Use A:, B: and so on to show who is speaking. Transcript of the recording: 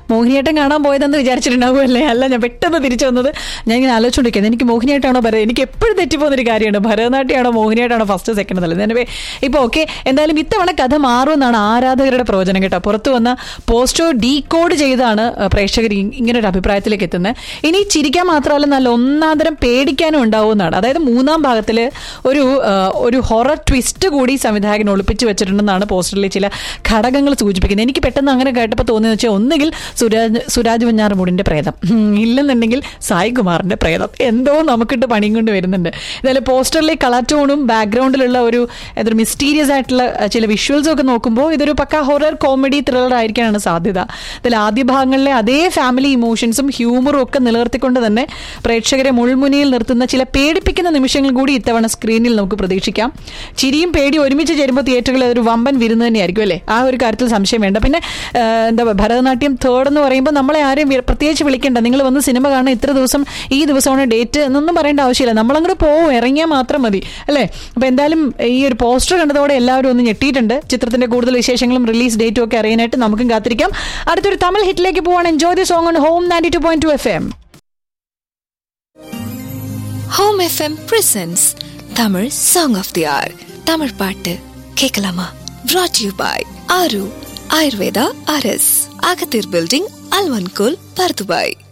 A: മോഹിനിയാട്ടം കാണാൻ പോയതെന്ന് വിചാരിച്ചിട്ടുണ്ടാവുമല്ലേ അല്ല ഞാൻ പെട്ടെന്ന് തിരിച്ചു വന്നത് ഞാൻ ഇങ്ങനെ ആലോചിച്ചുകൊണ്ടിരിക്കുന്നത് എനിക്ക് മോഹിനിയാട്ടാണോ ഭരത എനിക്ക് എപ്പോഴും തെറ്റിപ്പോകുന്നൊരു കാര്യമാണ് ഭരതനാട്യമാണോ മോഹിനിയാട്ടാണോ ഫസ്റ്റ് സെക്കൻഡ് എന്നുള്ളത് எனவே ഇപ്പോൾ ഓക്കെ എന്തായാലും ഇത്തവണ കഥ മാറുമെന്നാണ് ആരാധകരുടെ പ്രവചനം കേട്ടോ പുറത്തു വന്ന പോസ്റ്റർ ഡീകോഡ് ചെയ്താണ് ആ, പ്രേക്ഷകർ ഇ- ഇങ്ങനെ ഒരു അഭിപ്രായത്തിലേക്ക് എത്തുന്നത് ഇനി ചിരിക്കാൻ മാത്രമല്ല നല്ല ഒന്നാന്തരം പേടിക്കാനും ഉണ്ടാവുമെന്നാണ് അതായത് മൂന്നാം ഭാഗത്തിൽ ഒരു ആ, ഒരു ഹൊറർ ട്വിസ്റ്റ് കൂടി സംവിധായകൻ ഒളിപ്പിച്ചു വെച്ചിട്ടുണ്ടെന്നാണ് പോസ്റ്ററിലെ ചില ഘടകങ്ങൾ സൂചിപ്പിക്കുന്നത് എനിക്ക് പെട്ടെന്ന് അങ്ങനെ കേട്ടപ്പോൾ തോന്നിയെന്ന് വെച്ചാൽ ഒന്നുകിൽ സുരാജ് സുരാജ് വഞ്ഞാറുമൂടിന്റെ പ്രേതം ഉം, ഇല്ലെന്നുണ്ടെങ്കിൽ സായി കുമാറിന്റെ പ്രേതം എന്തോ നമുക്കിട്ട് പണിയും കൊണ്ട് വരുന്നുണ്ട് എന്തായാലും പോസ്റ്ററിലെ കളർ ടോണും ബാക്ക്ഗ്രൗണ്ടിലുള്ള ഒരു എന്തൊരു മിസ്റ്റീരിയസ് ആയിട്ടുള്ള അഹ്, ചില വിഷ്വൽസും ഒക്കെ നോക്കുമ്പോൾ ഇതൊരു പക്ക ഹൊറർ കോമഡി ത്രില്ലർ ആയിരിക്കാനാണ് സാധ്യത ഇതിൽ ആദ്യ ഭാഗങ്ങളിലെ അതേ ഫാമിലി ഇമോഷൻസും ഹ്യൂമറും ഒക്കെ നിലനിർത്തിക്കൊണ്ട് തന്നെ പ്രേക്ഷകരെ മുൾമുനയിൽ നിർത്തുന്ന ചില പേടിപ്പിക്കുന്ന നിമിഷങ്ങൾ കൂടി ഇത്തവണ സ്ക്രീനിൽ നമുക്ക് പ്രതീക്ഷിക്കാം ചിരിയും പേടി ഒരുമിച്ച് ചേരുമ്പോൾ തിയേറ്ററുകളിൽ ഒരു വമ്പൻ വിരുന്ന് തന്നെയായിരിക്കും അല്ലേ ആ ഒരു കാര്യത്തിൽ സംശയം വേണ്ട പിന്നെ ആ, എന്താ പറയുക, ഭരതനാട്യം തേർഡ് എന്ന് പറയുമ്പോൾ നമ്മളെ ആരെയും വി- പ്രത്യേകിച്ച് വിളിക്കണ്ട നിങ്ങൾ വന്ന് സിനിമ കാണാൻ ഇത്ര ദിവസം ഈ ദിവസമാണ് ഡേറ്റ് എന്നൊന്നും പറയേണ്ട ആവശ്യമില്ല നമ്മളങ്ങോട്ട് പോവും ഇറങ്ങിയാൽ മാത്രം മതി അല്ലേ അപ്പോൾ എന്തായാലും ഈ ഒരു പോസ്റ്റർ കണ്ടതോടെ എല്ലാവരും ഒന്ന് ഞെട്ടിയിട്ടുണ്ട് ചിത്രത്തിന്റെ കൂടുതൽ വിശേഷങ്ങളും റിലീസ് ഡേറ്റും ഒക്കെ അറിയാനായിട്ട് നമുക്കും കാത്തിരിക്കാം അടുത്തൊരു തമിഴ് ഹിറ്റിലേക്ക് പോവാണ് enjoy the song on Home ninety two point two F M
B: Home FM presents Tamil song of the hour Tamil பாட்டு கேட்கலாமா brought you by Aaru Ayurveda ஆர்எஸ் அகத்தீர் பில்டிங் அல்வன்கோல் பர்துபாய்